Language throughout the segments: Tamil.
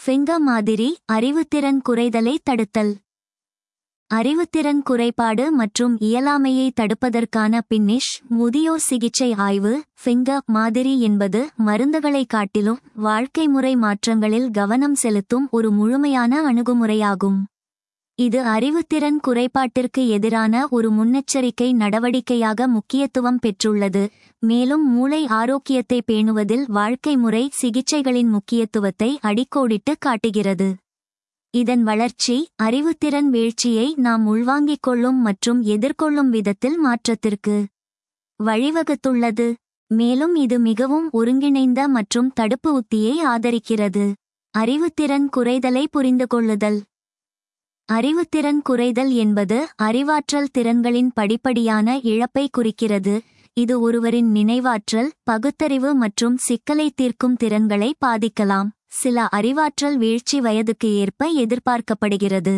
ஃபிங்க மாதிரி அறிவுத்திறன் குறைதலை தடுத்தல் அறிவுத்திறன் குறைபாடு மற்றும் இயலாமையை தடுப்பதற்கான பின்னிஷ் முதியோர் சிகிச்சை ஆய்வு ஃபிங்க மாதிரி என்பது மருந்துகளை காட்டிலும் வாழ்க்கை முறை மாற்றங்களில் கவனம் செலுத்தும் ஒரு முழுமையான அணுகுமுறையாகும் இது அறிவுத்திறன் குறைபாட்டிற்கு எதிரான ஒரு முன்னெச்சரிக்கை நடவடிக்கையாக முக்கியத்துவம் பெற்றுள்ளது மேலும் மூளை ஆரோக்கியத்தை பேணுவதில் வாழ்க்கை முறை சிகிச்சைகளின் முக்கியத்துவத்தை அடிக்கோடிட்டு காட்டுகிறது இதன் வளர்ச்சி அறிவுத்திறன் வீழ்ச்சியை நாம் உள்வாங்கிக் கொள்ளும் மற்றும் எதிர்கொள்ளும் விதத்தில் மாற்றத்திற்கு வழிவகுத்துள்ளது மேலும் இது மிகவும் ஒருங்கிணைந்த மற்றும் தடுப்பு உத்தியை ஆதரிக்கிறது அறிவுத்திறன் குறைதலை புரிந்து கொள்ளுதல் அறிவுத்திறன் குறைதல் என்பது அறிவாற்றல் திறன்களின் படிப்படியான இழப்பை குறிக்கிறது இது ஒருவரின் நினைவாற்றல் பகுத்தறிவு மற்றும் சிக்கலை தீர்க்கும் திறன்களை பாதிக்கலாம் சில அறிவாற்றல் வீழ்ச்சி வயதுக்கு ஏற்ப எதிர்பார்க்கப்படுகிறது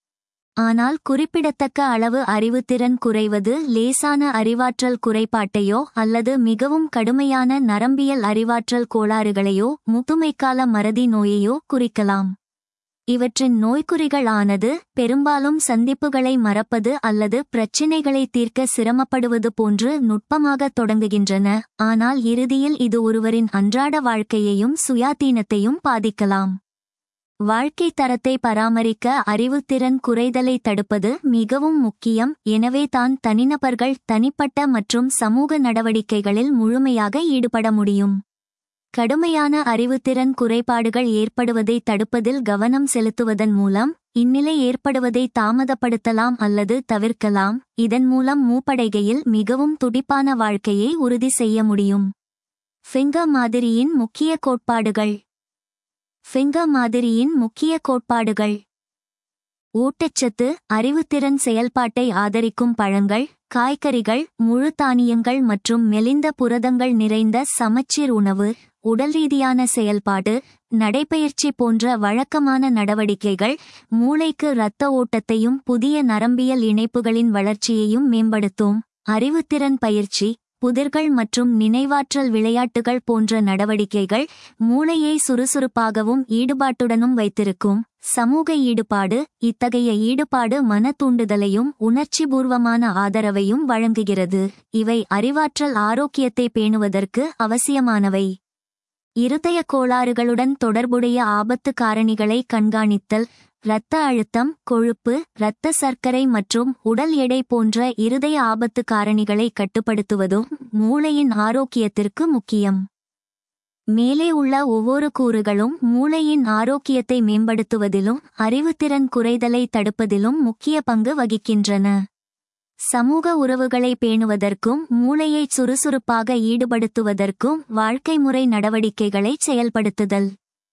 ஆனால் குறிப்பிடத்தக்க அளவு அறிவுத்திறன் குறைவது லேசான அறிவாற்றல் குறைபாட்டையோ அல்லது மிகவும் கடுமையான நரம்பியல் அறிவாற்றல் கோளாறுகளையோ முதுமைக்கால மறதி நோயையோ குறிக்கலாம் இவற்றின் நோய்க்குறிகள் ஆனது பெரும்பாலும் சந்திப்புகளை மறப்பது அல்லது பிரச்சினைகளை தீர்க்க சிரமப்படுவது போன்று நுட்பமாக தொடங்குகின்றன ஆனால் இறுதியில் இது ஒருவரின் அன்றாட வாழ்க்கையையும் சுயாதீனத்தையும் பாதிக்கலாம் வாழ்க்கை தரத்தை பராமரிக்க அறிவுத்திறன் குறைதலை தடுப்பது மிகவும் முக்கியம் எனவே தான் தனிநபர்கள் தனிப்பட்ட மற்றும் சமூக நடவடிக்கைகளில் முழுமையாக ஈடுபட முடியும் கடுமையான அறிவுத்திறன் குறைபாடுகள் ஏற்படுவதை தடுப்பதில் கவனம் செலுத்துவதன் மூலம் இந்நிலை ஏற்படுவதை தாமதப்படுத்தலாம் அல்லது தவிர்க்கலாம் இதன் மூலம் மூப்படைகையில் மிகவும் துடிப்பான வாழ்க்கையை உறுதி செய்ய முடியும் ஃபிங்க மாதிரியின் முக்கிய கோட்பாடுகள் ஃபிங்க மாதிரியின் முக்கிய கோட்பாடுகள் ஊட்டச்சத்து அறிவுத்திறன் செயல்பாட்டை ஆதரிக்கும் பழங்கள் காய்கறிகள் முழு தானியங்கள் மற்றும் மெலிந்த புரதங்கள் நிறைந்த சமச்சீர் உணவு உடல் ரீதியான செயல்பாடு நடைபயிற்சி போன்ற வழக்கமான நடவடிக்கைகள் மூளைக்கு இரத்த ஓட்டத்தையும் புதிய நரம்பியல் இணைப்புகளின் வளர்ச்சியையும் மேம்படுத்தும் அறிவுத்திறன் பயிற்சி புதிர்கள் மற்றும் நினைவாற்றல் விளையாட்டுகள் போன்ற நடவடிக்கைகள் மூளையை சுறுசுறுப்பாகவும் ஈடுபாட்டுடனும் வைத்திருக்கும் சமூக ஈடுபாடு இத்தகைய ஈடுபாடு மன தூண்டுதலையும் உணர்ச்சிபூர்வமான ஆதரவையும் வழங்குகிறது இவை அறிவாற்றல் ஆரோக்கியத்தை பேணுவதற்கு அவசியமானவை இருதய கோளாறுகளுடன் தொடர்புடைய ஆபத்து காரணிகளை கண்காணித்தல் இரத்த அழுத்தம் கொழுப்பு இரத்த சர்க்கரை மற்றும் உடல் எடை போன்ற இருதய ஆபத்து காரணிகளை கட்டுப்படுத்துவதும் மூளையின் ஆரோக்கியத்திற்கு முக்கியம் மேலே உள்ள ஒவ்வொரு கூறுகளும் மூளையின் ஆரோக்கியத்தை மேம்படுத்துவதிலும் அறிவுத்திறன் குறைதலை தடுப்பதிலும் முக்கிய பங்கு வகிக்கின்றன சமூக உறவுகளை பேணுவதற்கும் மூளையை சுறுசுறுப்பாக ஈடுபடுத்துவதற்கும் வாழ்க்கை முறை நடவடிக்கைகளை செயல்படுத்துதல்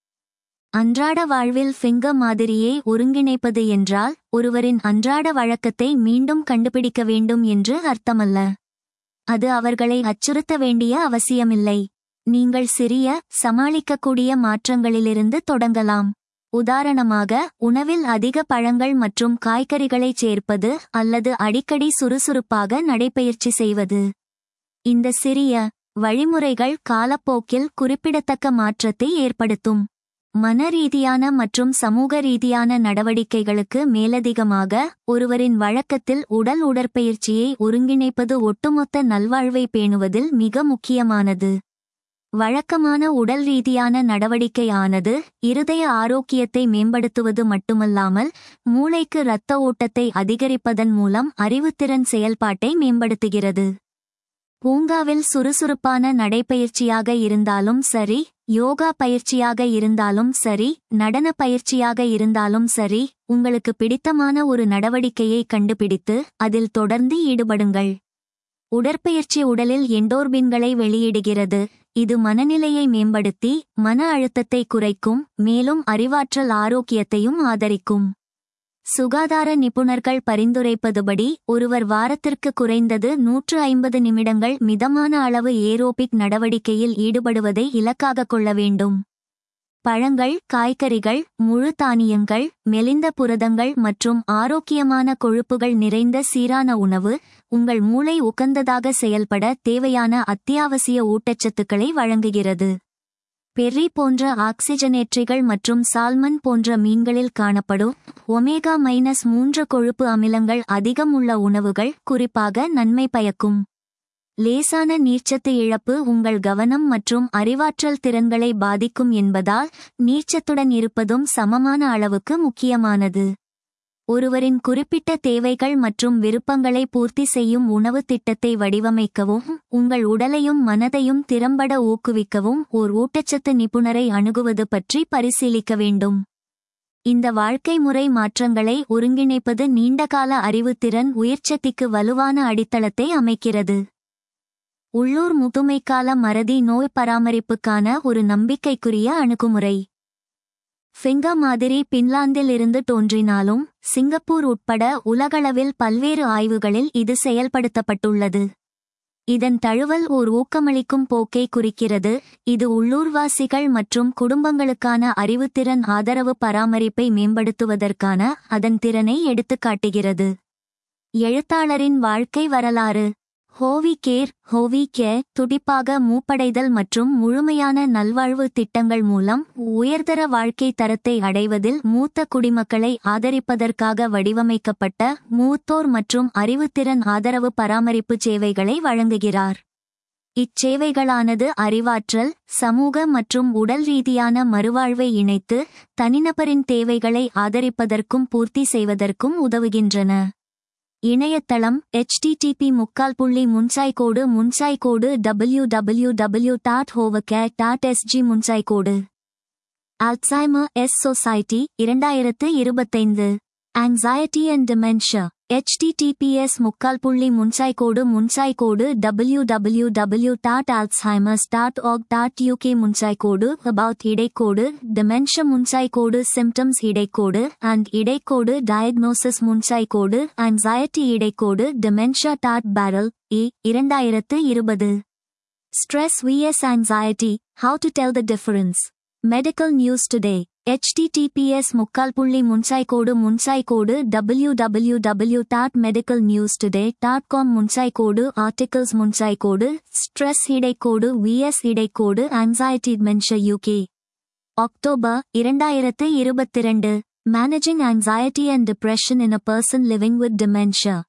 அன்றாட வாழ்வில் ஃபிங்க மாதிரியை ஒருங்கிணைப்பது என்றால் ஒருவரின் அன்றாட வழக்கத்தை மீண்டும் கண்டுபிடிக்க வேண்டும் என்று அர்த்தமல்ல அது அவர்களை அச்சுறுத்த வேண்டிய அவசியமில்லை நீங்கள் சிறிய சமாளிக்கக்கூடிய மாற்றங்களிலிருந்து தொடங்கலாம் உதாரணமாக உணவில் அதிக பழங்கள் மற்றும் காய்கறிகளைச் சேர்ப்பது அல்லது அடிக்கடி சுறுசுறுப்பாக நடைபயிற்சி செய்வது இந்த சிறிய வழிமுறைகள் காலப்போக்கில் குறிப்பிடத்தக்க மாற்றத்தை ஏற்படுத்தும் மன ரீதியான மற்றும் சமூக ரீதியான நடவடிக்கைகளுக்கு மேலதிகமாக ஒருவரின் வழக்கத்தில் உடல் உடற்பயிற்சியை ஒருங்கிணைப்பது ஒட்டுமொத்த நல்வாழ்வை பேணுவதில் மிக முக்கியமானது வழக்கமான உடல் ரீதியான நடவடிக்கையானது இருதய ஆரோக்கியத்தை மேம்படுத்துவது மட்டுமல்லாமல் மூளைக்கு இரத்த ஓட்டத்தை அதிகரிப்பதன் மூலம் அறிவுத்திறன் செயல்பாட்டை மேம்படுத்துகிறது பூங்காவில் சுறுசுறுப்பான நடைப்பயிற்சியாக இருந்தாலும் சரி யோகா பயிற்சியாக இருந்தாலும் சரி நடன பயிற்சியாக இருந்தாலும் சரி உங்களுக்கு பிடித்தமான ஒரு நடவடிக்கையை கண்டுபிடித்து அதில் தொடர்ந்து ஈடுபடுங்கள் உடற்பயிற்சி உடலில் எண்டோர்பின்களை வெளியிடுகிறது இது மனநிலையை மேம்படுத்தி மன அழுத்தத்தை குறைக்கும் மேலும் அறிவாற்றல் ஆரோக்கியத்தையும் ஆதரிக்கும் சுகாதார நிபுணர்கள் பரிந்துரைப்பதுபடி ஒருவர் வாரத்திற்கு குறைந்தது நூற்று ஐம்பது நிமிடங்கள் மிதமான அளவு ஏரோபிக் நடவடிக்கையில் ஈடுபடுவதை இலக்காக கொள்ள வேண்டும் பழங்கள் காய்கறிகள் முழு தானியங்கள் மெலிந்த புரதங்கள் மற்றும் ஆரோக்கியமான கொழுப்புகள் நிறைந்த சீரான உணவு உங்கள் மூளை உகந்ததாக செயல்பட தேவையான அத்தியாவசிய ஊட்டச்சத்துக்களை வழங்குகிறது பெர்ரி போன்ற ஆக்சிஜனேற்றிகள் மற்றும் சால்மன் போன்ற மீன்களில் காணப்படும் ஒமேகா மைனஸ் மூன்று கொழுப்பு அமிலங்கள் அதிகம் உள்ள உணவுகள் குறிப்பாக நன்மை பயக்கும் லேசான நீர்ச்சத்து இழப்பு உங்கள் கவனம் மற்றும் அறிவாற்றல் திறன்களை பாதிக்கும் என்பதால் நீர்ச்சத்துடன் இருப்பதும் சமமான அளவுக்கு முக்கியமானது ஒருவரின் குறிப்பிட்ட தேவைகள் மற்றும் விருப்பங்களை பூர்த்தி செய்யும் உணவு திட்டத்தை வடிவமைக்கவும் உங்கள் உடலையும் மனதையும் திறம்பட ஊக்குவிக்கவும் ஓர் ஊட்டச்சத்து நிபுணரை அணுகுவது பற்றி பரிசீலிக்க வேண்டும் இந்த வாழ்க்கை முறை மாற்றங்களை ஒருங்கிணைப்பது நீண்டகால அறிவுத்திறன் உயிர்ச்சக்திக்கு வலுவான அடித்தளத்தை அமைக்கிறது உள்ளூர் முதுமைக்கால மறதி நோய் பராமரிப்புக்கான ஒரு நம்பிக்கைக்குரிய அணுகுமுறை ஃபிங்கா மாதிரி பின்லாந்தில் இருந்து தோன்றினாலும் சிங்கப்பூர் உட்பட உலகளவில் பல்வேறு ஆய்வுகளில் இது செயல்படுத்தப்பட்டுள்ளது இதன் தழுவல் ஓர் ஊக்கமளிக்கும் போக்கை குறிக்கிறது இது உள்ளூர்வாசிகள் மற்றும் குடும்பங்களுக்கான அறிவுத்திறன் ஆதரவு பராமரிப்பை மேம்படுத்துவதற்கான அதன் திறனை எடுத்துக்காட்டுகிறது எழுத்தாளரின் வாழ்க்கை வரலாறு ஹோவி கேர் ஹோவி கேர் துடிப்பாக மூப்படைதல் மற்றும் முழுமையான நல்வாழ்வு திட்டங்கள் மூலம் உயர்தர வாழ்க்கை தரத்தை அடைவதில் மூத்த குடிமக்களை ஆதரிப்பதற்காக வடிவமைக்கப்பட்ட மூத்தோர் மற்றும் அறிவுத்திறன் ஆதரவு பராமரிப்பு சேவைகளை வழங்குகிறார் இச்சேவைகளானது அறிவாற்றல் சமூக மற்றும் உடல் ரீதியான மறுவாழ்வை இணைத்து தனிநபரின் தேவைகளை ஆதரிப்பதற்கும் பூர்த்தி செய்வதற்கும் உதவுகின்றன இணையதளம் http முக்கால் புள்ளி முன்சாய்கோடு முன்சாய்கோடு டபிள்யூ டபிள்யூ டபிள்யூ டாட் ஹோவகேர் டாட் எஸ்ஜி முன்சாய்கோடு அல்சைமர் எஸ் சொசைட்டி இரண்டாயிரத்து இருபத்தைந்து ஆங்ஸைட்டி அண்ட் டிமென்ஷியா https முக்கால் புள்ளி முன்சாய்கோடு முன்சாய்கோடு W W W dot Alzheimers dot org dot UK முன்சாய்கோடு அபவுட் இடைக்கோடு டிமென்ஷியா முன்சாய்கோடு சிம்டம்ஸ் இடைக்கோடு அண்ட் இடைக்கோடு டயக்னோசிஸ் முன்சாய்கோடு ஆங்ஸைட்டி இடைக்கோடு டிமென்ஷியா டாட் பேரல் இ இரண்டாயிரத்து இருபது stress VS anxiety how to tell the difference medical news today https முக்கால் புள்ளி முன்சாய்கோடு முன்சாய்கோடு W W W dot medical news today dot com முன்சாய்கோடு ஆர்டிகல்ஸ் முன்சாய்கோடு ஸ்ட்ரெஸ் இடைக்கோடு விஎஸ் இடைக்கோடு ஆங்ஸைட்டி மென்ஷ யூகே அக்டோபர் இரண்டாயிரத்து இருபத்திரண்டு managing anxiety and depression in a person living with dementia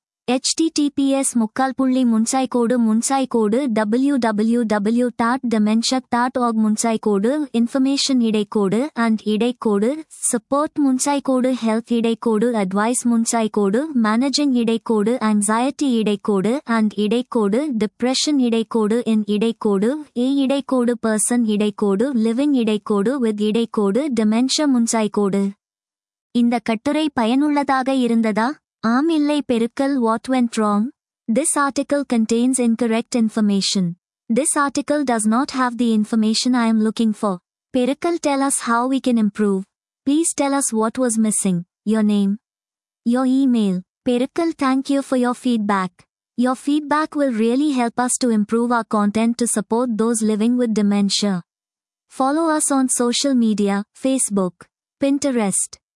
https முக்கால் புள்ளி முன்சாய்கோடு முன்சாய்கோடு W W W dot dementiauk dot org முன்சாய்கோடு இன்ஃபர்மேஷன் இடைக்கோடு அண்ட் இடைக்கோடு சப்போர்ட் முன்சாய்கோடு ஹெல்த் இடைக்கோடு அட்வைஸ் முன்சாய்கோடு மேனேஜிங் இடைக்கோடு ஆங்ஸைட்டி இடைக்கோடு அண்ட் இடைக்கோடு டிப்ரெஷன் இடைக்கோடு இன் இடைக்கோடு ஏ இடைக்கோடு பர்சன் இடைக்கோடு லிவிங் இடைக்கோடு வித் இடைக்கோடு டெமென்ஷா முன்சாய்கோடு இந்த கட்டுரை பயனுள்ளதாக இருந்ததா ஆம் இல்லை பெருக்கல் what went wrong This article contains incorrect information. This article does not have the information I am looking for. Perikal tell us how we can improve. Please tell us what was missing. Your name. Your email. Perikal thank you for your feedback. Your feedback will really help us to improve our content to support those living with dementia. Follow us on social media, Facebook, Pinterest,